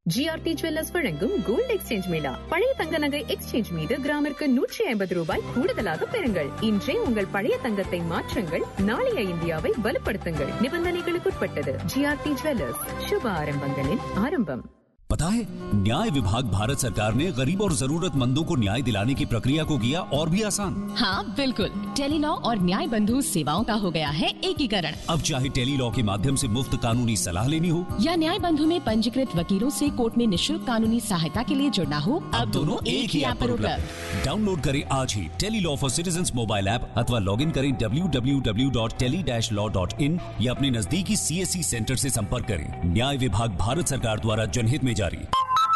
GRT jewellers வழங்கும் gold exchange mela பழைய தங்க நகை எக்ஸ்சேஞ்ச் மீது கிராமிற்கு நூற்றி ஐம்பது ரூபாய் கூடுதலாக பெறுங்கள் இன்றே உங்கள் பழைய தங்கத்தை மாற்றுங்கள் நாளைய இந்தியாவை வலுப்படுத்துங்கள் நிபந்தனைகளுக்குட்பட்டது ஜிஆர்டி ஜுவல்லர்ஸ் சுப ஆரம்பங்களின் ஆரம்பம் पता है न्याय विभाग भारत सरकार ने गरीब और जरूरतमंदों को न्याय दिलाने की प्रक्रिया को किया और भी आसान हाँ बिल्कुल टेलीलॉ और न्याय बंधु सेवाओं का हो गया है एकीकरण अब चाहे टेली लॉ के माध्यम से मुफ्त कानूनी सलाह लेनी हो या न्याय बंधु में पंजीकृत वकीलों से कोर्ट में निशुल्क कानूनी सहायता के लिए जुड़ना हो अब दोनों एक ही ऐप पर उपलब्ध डाउनलोड करें आज ही tele law for citizen mobile app अथवा लॉग इन करें www.tele-law.in या अपने नजदीकी सीएससी सेंटर से संपर्क करें न्याय विभाग भारत सरकार द्वारा जनहित में जारी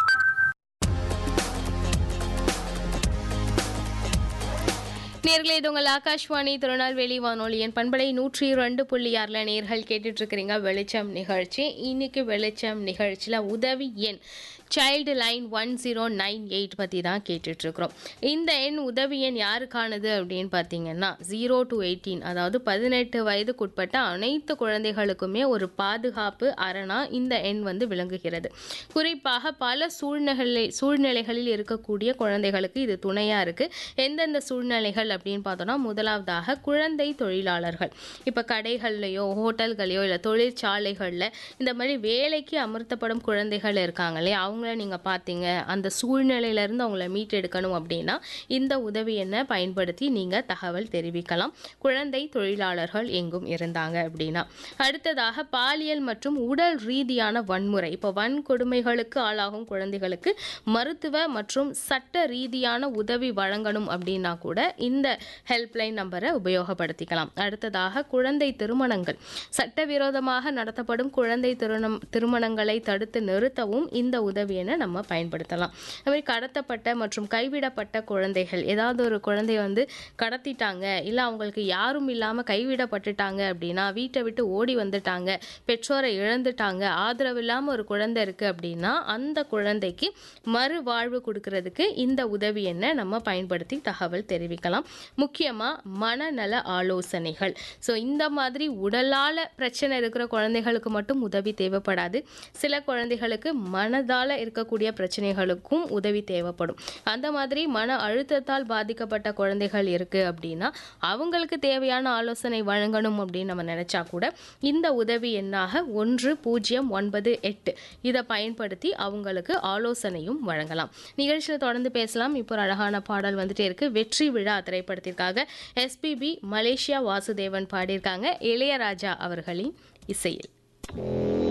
நேர்களே இது உங்கள் ஆகாஷ்வாணி திருநெல்வேலி வானொலியின் பண்பலை நூற்றி ரெண்டு புள்ளி ஆறில் நேர்கள் கேட்டுட்டு இருக்கிறீங்க வெளிச்சம் நிகழ்ச்சி இன்னைக்கு வெளிச்சம் நிகழ்ச்சியில் உதவி எண் childline one zero nine eight பற்றி தான் கேட்டுட்ருக்குறோம் இந்த எண் உதவி எண் யாருக்கானது அப்படின்னு பார்த்தீங்கன்னா ஜீரோ டு எயிட்டீன் அதாவது பதினெட்டு வயதுக்குட்பட்ட அனைத்து குழந்தைகளுக்குமே ஒரு பாதுகாப்பு அரணா இந்த எண் வந்து விளங்குகிறது குறிப்பாக பல சூழ்நிலை சூழ்நிலைகளில் இருக்கக்கூடிய குழந்தைகளுக்கு இது துணையாக இருக்குது எந்தெந்த சூழ்நிலைகள் அப்படின்னு பார்த்தோன்னா முதலாவதாக குழந்தை தொழிலாளர்கள் இப்போ கடைகள்லையோ ஹோட்டல்களையோ இல்லை தொழிற்சாலைகளில் இந்த மாதிரி வேலைக்கு அமர்த்தப்படும் குழந்தைகள் இருக்காங்க இல்லையா அவங்கள நீங்கள் பார்த்தீங்க அந்த சூழ்நிலையிலேருந்து அவங்கள மீட்டெடுக்கணும் அப்படின்னா இந்த உதவி எண்ணை பயன்படுத்தி நீங்கள் தகவல் தெரிவிக்கலாம் குழந்தை தொழிலாளர்கள் எங்கும் இருந்தாங்க அப்படின்னா அடுத்ததாக பாலியல் மற்றும் உடல் ரீதியான வன்முறை இப்போ வன்கொடுமைகளுக்கு ஆளாகும் குழந்தைகளுக்கு மருத்துவ மற்றும் சட்ட ரீதியான உதவி வழங்கணும் அப்படின்னா கூட இந்த ஹெல்ப்லைன் நம்பரை உபயோகப்படுத்திக்கலாம் அடுத்ததாக குழந்தை திருமணங்கள் சட்டவிரோதமாக நடத்தப்படும் குழந்தை திருமணம் திருமணங்களை தடுத்து நிறுத்தவும் இந்த உதவி என நம்ம பயன்படுத்தலாம் அதுமாதிரி கடத்தப்பட்ட மற்றும் கைவிடப்பட்ட குழந்தைகள் ஏதாவது ஒரு குழந்தைய வந்து கடத்திட்டாங்க இல்லை அவங்களுக்கு யாரும் இல்லாமல் கைவிடப்பட்டுட்டாங்க அப்படின்னா வீட்டை விட்டு ஓடி வந்துட்டாங்க பெற்றோரை இழந்துட்டாங்க ஆதரவு இல்லாமல் ஒரு குழந்தை இருக்குது அப்படின்னா அந்த குழந்தைக்கு மறுவாழ்வு கொடுக்கறதுக்கு இந்த உதவி எண்ணை நம்ம பயன்படுத்தி தகவல் தெரிவிக்கலாம் முக்கியமாக மனநல ஆலோசனைகள் ஸோ இந்த மாதிரி உடலால் பிரச்சனை இருக்கிற குழந்தைகளுக்கு மட்டும் உதவி தேவைப்படாது சில குழந்தைகளுக்கு மனதால் இருக்கக்கூடிய பிரச்சனைகளுக்கும் உதவி தேவைப்படும் அந்த மாதிரி மன அழுத்தத்தால் பாதிக்கப்பட்ட குழந்தைகள் இருக்குது அப்படின்னா அவங்களுக்கு தேவையான ஆலோசனை வழங்கணும் அப்படின்னு நம்ம நினச்சா கூட இந்த உதவி எண்ணாக ஒன்று பூஜ்ஜியம் ஒன்பது எட்டு இதை பயன்படுத்தி அவங்களுக்கு ஆலோசனையும் வழங்கலாம் நிகழ்ச்சியில் தொடர்ந்து பேசலாம் இப்போ ஒரு அழகான பாடல் வந்துட்டே இருக்கு வெற்றி விழா திரைப்படத்திற்காக எஸ்பிபி மலேசியா வாசுதேவன் பாடியிருக்காங்க இளையராஜா அவர்களின் இசையில்